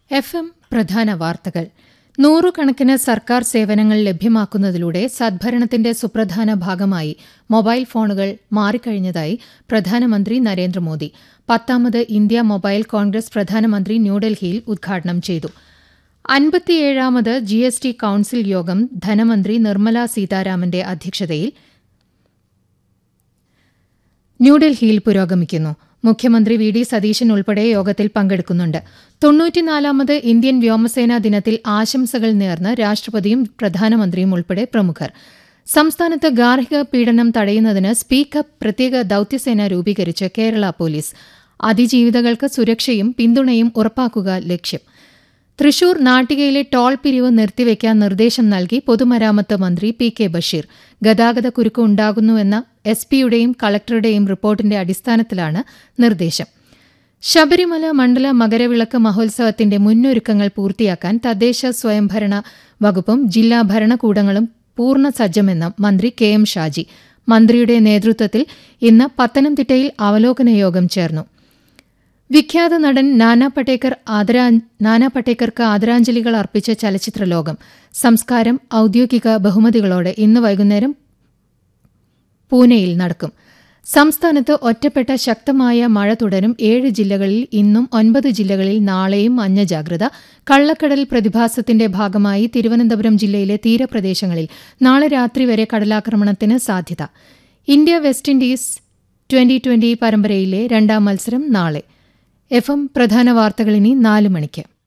F M പ്രധാന വാർത്തകൾ നൂറുകണക്കിന് സർക്കാർ സേവനങ്ങൾ ലഭ്യമാക്കുന്നതിലൂടെ സദ്ഭരണത്തിന്റെ സുപ്രധാന ഭാഗമായി മൊബൈൽ ഫോണുകൾ മാറിക്കഴിഞ്ഞതായി പ്രധാനമന്ത്രി നരേന്ദ്രമോദി പത്താമത് ഇന്ത്യ മൊബൈൽ കോൺഗ്രസ് പ്രധാനമന്ത്രി ന്യൂഡൽഹിയിൽ ഉദ്ഘാടനം ചെയ്തു അൻപത്തിയേഴാമത് ജി എസ് ടി കൌൺസിൽ യോഗം ധനമന്ത്രി നിർമ്മല സീതാരാമന്റെ അധ്യക്ഷതയിൽ ന്യൂഡൽഹിയിൽ പുരോഗമിക്കുന്നു മുഖ്യമന്ത്രി വി ഡി സതീശൻ ഉൾപ്പെടെ യോഗത്തിൽ പങ്കെടുക്കുന്നുണ്ട് തൊണ്ണൂറ്റിനാലാമത് ഇന്ത്യൻ വ്യോമസേനാ ദിനത്തിൽ ആശംസകൾ നേർന്ന് രാഷ്ട്രപതിയും പ്രധാനമന്ത്രിയും ഉൾപ്പെടെ പ്രമുഖർ സംസ്ഥാനത്ത് ഗാർഹിക പീഡനം തടയുന്നതിന് സ്പീക്കപ്പ് പ്രത്യേക ദൌത്യസേന രൂപീകരിച്ച് കേരള പോലീസ് അതിജീവിതകൾക്ക് സുരക്ഷയും പിന്തുണയും ഉറപ്പാക്കുക ലക്ഷ്യം തൃശൂർ നാട്ടികയിലെ ടോൾ പിരിവ് നിർത്തിവെക്കാൻ നിർദ്ദേശം നൽകി പൊതുമരാമത്ത് മന്ത്രി പി കെ ബഷീർ ഗതാഗത കുരുക്ക് ഉണ്ടാകുന്നുവെന്ന എസ് പിയുടെയും കളക്ടറുടെയും റിപ്പോർട്ടിന്റെ അടിസ്ഥാനത്തിലാണ് നിർദ്ദേശം ശബരിമല മണ്ഡല മകരവിളക്ക് മഹോത്സവത്തിന്റെ മുന്നൊരുക്കങ്ങൾ പൂർത്തിയാക്കാൻ തദ്ദേശ സ്വയംഭരണ വകുപ്പും ജില്ലാ ഭരണകൂടങ്ങളും പൂർണ്ണ സജ്ജമെന്ന് മന്ത്രി കെ എം ഷാജി മന്ത്രിയുടെ നേതൃത്വത്തിൽ ഇന്ന് പത്തനംതിട്ടയിൽ അവലോകന യോഗം ചേർന്നു വിഖ്യാത നടൻ നാനാ പട്ടേക്കർ ആദരാ നാനാ പട്ടേക്കർക്ക് ആദരാഞ്ജലികൾ അർപ്പിച്ച ചലച്ചിത്രലോകം സംസ്കാരം ഔദ്യോഗിക ബഹുമതികളോടെ ഇന്ന് വൈകുന്നേരം പൂനെയിൽ നടക്കും സംസ്ഥാനത്ത് ഒറ്റപ്പെട്ട ശക്തമായ മഴ തുടരും ഏഴ് ജില്ലകളിൽ ഇന്നും ഒൻപത് ജില്ലകളിൽ നാളെയും മഞ്ഞ ജാഗ്രത കള്ളക്കടൽ പ്രതിഭാസത്തിന്റെ ഭാഗമായി തിരുവനന്തപുരം ജില്ലയിലെ തീരപ്രദേശങ്ങളിൽ നാളെ രാത്രി വരെ കടലാക്രമണത്തിന് സാധ്യത India West Indies twenty twenty പരമ്പരയിലെ രണ്ടാം മത്സരം നാളെ എഫ് എം പ്രധാന വാർത്തകളിനി നാല് മണിക്ക്